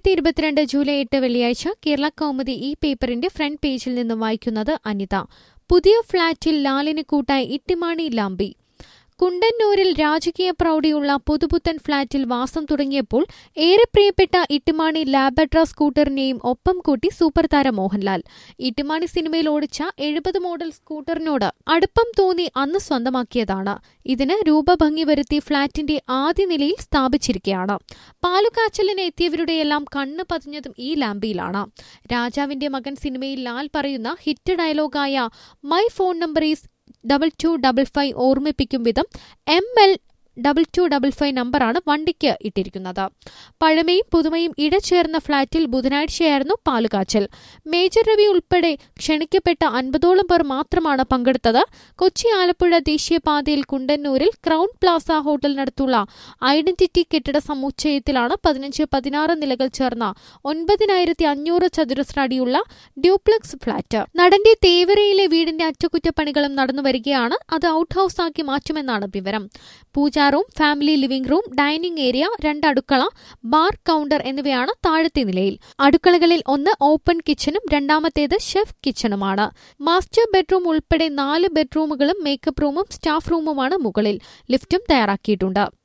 രണ്ടായിരത്തി ഇരുപത്തിരണ്ട് ജൂലൈ എട്ട് വെള്ളിയാഴ്ച കേരള കൗമുദി ഈ പേപ്പറിന്റെ ഫ്രണ്ട് പേജിൽ നിന്നും വായിക്കുന്നത് അനിത പുതിയ ഫ്ളാറ്റിൽ ലാലിന് കൂട്ടായി ഇട്ടിമാണി ലാംബി കുണ്ടന്നൂരിൽ രാജകീയ പ്രൗഢിയുള്ള പുതുപുത്തൻ ഫ്ളാറ്റിൽ വാസം തുടങ്ങിയപ്പോൾ ഏറെ പ്രിയപ്പെട്ട ഇട്ടിമാണി ലാബഡ്ര സ്കൂട്ടറിനെയും ഒപ്പം കൂട്ടി സൂപ്പർ താരം മോഹൻലാൽ ഇട്ടിമാണി സിനിമയിൽ ഓടിച്ച എഴുപത് മോഡൽ സ്കൂട്ടറിനോട് അടുപ്പം തോന്നി അന്ന് സ്വന്തമാക്കിയതാണ് ഇതിന് രൂപഭംഗി വരുത്തി ഫ്ളാറ്റിന്റെ ആദ്യ നിലയിൽ സ്ഥാപിച്ചിരിക്കുകയാണ് പാലുകാച്ചലിന് എത്തിയവരുടെയെല്ലാം കണ്ണ് പതിഞ്ഞതും ഈ ലാംബിയിലാണ് രാജാവിന്റെ മകൻ സിനിമയിൽ ലാൽ പറയുന്ന ഹിറ്റ് ഡയലോഗായ my phone number is double two double five ഓർമ്മിപ്പിക്കും വിധം M L double two double five നമ്പറാണ് വണ്ടിക്ക് ഇട്ടിരിക്കുന്നത് പഴമയും പുതുമയും ഇടചേർന്ന ഫ്ളാറ്റിൽ ബുധനാഴ്ചയായിരുന്നു പാലുകാച്ചൽ മേജർ രവി ഉൾപ്പെടെ ക്ഷണിക്കപ്പെട്ട അൻപതോളം പേർ മാത്രമാണ് പങ്കെടുത്തത് കൊച്ചി ആലപ്പുഴ ദേശീയപാതയിൽ കുണ്ടന്നൂരിൽ ക്രൗൺ പ്ലാസ ഹോട്ടലിനടുത്തുള്ള ഐഡന്റിറ്റി കെട്ടിട സമുച്ചയത്തിലാണ് പതിനഞ്ച് പതിനാറ് നിലകൾ ചേർന്ന ഒൻപതിനായിരത്തി അഞ്ഞൂറ് ചതുരശ്ര അടിയുള്ള ഡ്യൂപ്ലക്സ് ഫ്ളാറ്റ് നടന്റെ തേവരയിലെ വീടിന്റെ അറ്റകുറ്റപ്പണികളും നടന്നു വരികയാണ് അത് ഔട്ട് ഹൌസ് ആക്കി മാറ്റുമെന്നാണ് വിവരം pooja room family living room dining area രണ്ട് അടുക്കള ബാർ കൗണ്ടർ എന്നിവയാണ് താഴത്തെ നിലയിൽ അടുക്കളകളിൽ ഒന്ന് ഓപ്പൺ കിച്ചണും രണ്ടാമത്തേത് ഷെഫ് കിച്ചണുമാണ് മാസ്റ്റർ ബെഡ്റൂം ഉൾപ്പെടെ നാല് ബെഡ്റൂമുകളും മേക്കപ്പ് റൂമും സ്റ്റാഫ് റൂമുമാണ് മുകളിൽ ലിഫ്റ്റും തയ്യാറാക്കിയിട്ടുണ്ട്